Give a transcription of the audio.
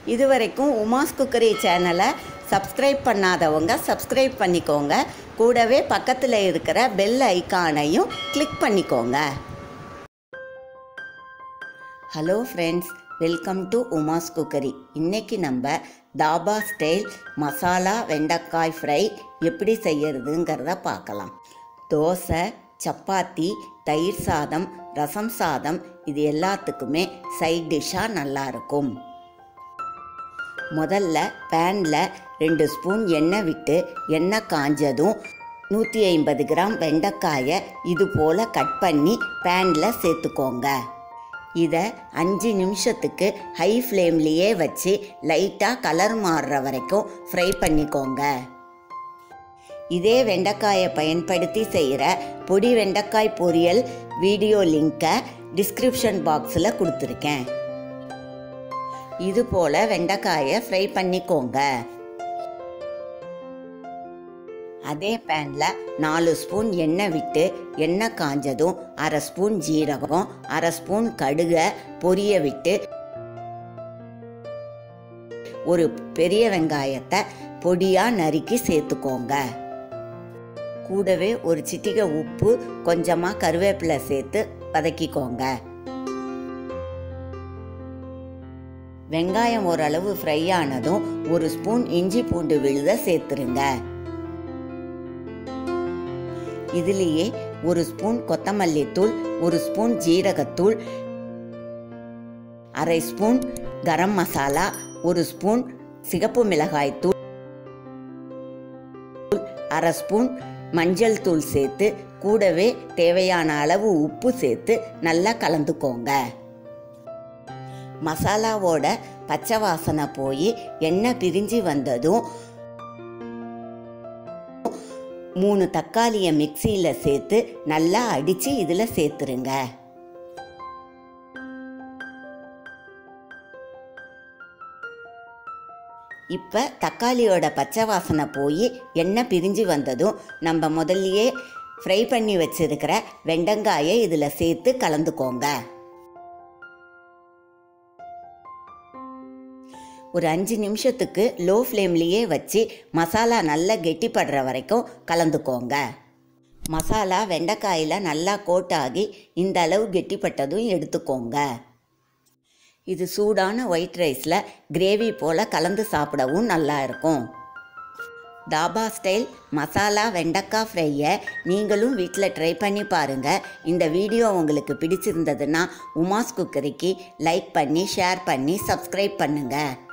இதுவரைக்கும் உமாஸ் குக்கரி சேனலை சப்ஸ்கிரைப் பண்ணாதவங்க சப்ஸ்கிரைப் பண்ணிக்கோங்க கூடவே பக்கத்தில் இருக்கிற பெல் ஐகானையும் கிளிக் பண்ணிக்கோங்க hello friends welcome to Umas cookery இன்னைக்கு நம்ம தாபா ஸ்டைல் மசாலா வெண்டைக்காய் ஃப்ரை எப்படி செய்யறதுங்கிறத பார்க்கலாம் தோசை சப்பாத்தி தயிர் சாதம் ரசம் சாதம் இது எல்லாத்துக்குமே சைட் டிஷ்ஷாக நல்லாயிருக்கும் முதல்ல பேனில் ரெண்டு ஸ்பூன் எண்ணெய் விட்டு எண்ணெய் காஞ்சதும் நூற்றி ஐம்பது கிராம் வெண்டைக்காயை இது போல் கட் பண்ணி பேனில் சேர்த்துக்கோங்க இதை அஞ்சு நிமிஷத்துக்கு ஹை ஃப்ளேம்லேயே வச்சு லைட்டாக கலர் மாறுற வரைக்கும் ஃப்ரை பண்ணிக்கோங்க இதே வெண்டைக்காயை பயன்படுத்தி செய்கிற பொடி வெண்டைக்காய் பொரியல் வீடியோ லிங்கை டிஸ்கிரிப்ஷன் பாக்ஸில் கொடுத்துருக்கேன் இது போல் வெண்டைக்காயை ஃப்ரை பண்ணிக்கோங்க அதே பேனில் நாலு ஸ்பூன் எண்ணெய் விட்டு எண்ணெய் காஞ்சதும் அரை ஸ்பூன் ஜீரகம் அரை ஸ்பூன் கடுகை பொரிய விட்டு ஒரு பெரிய வெங்காயத்தை பொடியாக நறுக்கி சேர்த்துக்கோங்க கூடவே ஒரு சிட்டிகை உப்பு கொஞ்சமாக கருவேப்பிலை சேர்த்து வதக்கிக்கோங்க வெங்காயம் ஓரளவு ஃப்ரை ஆனதும் ஒரு ஸ்பூன் இஞ்சி பூண்டு விழுத சேர்த்துருங்க இதுலேயே ஒரு ஸ்பூன் கொத்தமல்லி தூள் ஒரு ஸ்பூன் ஜீரகத்தூள் அரை ஸ்பூன் கரம் மசாலா ஒரு ஸ்பூன் சிகப்பு மிளகாய் தூள் அரை ஸ்பூன் மஞ்சள் தூள் சேர்த்து கூடவே தேவையான அளவு உப்பு சேர்த்து நல்லா கலந்துக்கோங்க மசாலாவோட பச்சை வாசனை போய் எண்ணெய் பிரிஞ்சு வந்ததும் மூணு தக்காளியை மிக்சியில் சேர்த்து நல்லா அடித்து இதில் சேர்த்துருங்க இப்போ தக்காளியோட பச்சை வாசனை போய் எண்ணெய் பிரிஞ்சு வந்ததும் நம்ம முதல்லையே ஃப்ரை பண்ணி வச்சிருக்கிற வெண்டங்காயை இதில் சேர்த்து கலந்துக்கோங்க ஒரு அஞ்சு நிமிஷத்துக்கு லோ ஃப்ளேம்லேயே வச்சு மசாலா நல்லா கெட்டிப்படுற வரைக்கும் கலந்துக்கோங்க மசாலா வெண்டைக்காயில் நல்லா கோட்டாகி இந்த அளவு கெட்டிப்பட்டதும் எடுத்துக்கோங்க இது சூடான ஒயிட் ரைஸில் கிரேவி போல் கலந்து சாப்பிடவும் நல்லா இருக்கும் தாபா ஸ்டைல் மசாலா வெண்டைக்காய் ஃப்ரையை நீங்களும் வீட்டில் ட்ரை பண்ணி பாருங்கள் இந்த வீடியோ உங்களுக்கு பிடிச்சிருந்ததுன்னா உமாஸ் குக்கரிக்கு லைக் பண்ணி ஷேர் பண்ணி சப்ஸ்கிரைப் பண்ணுங்கள்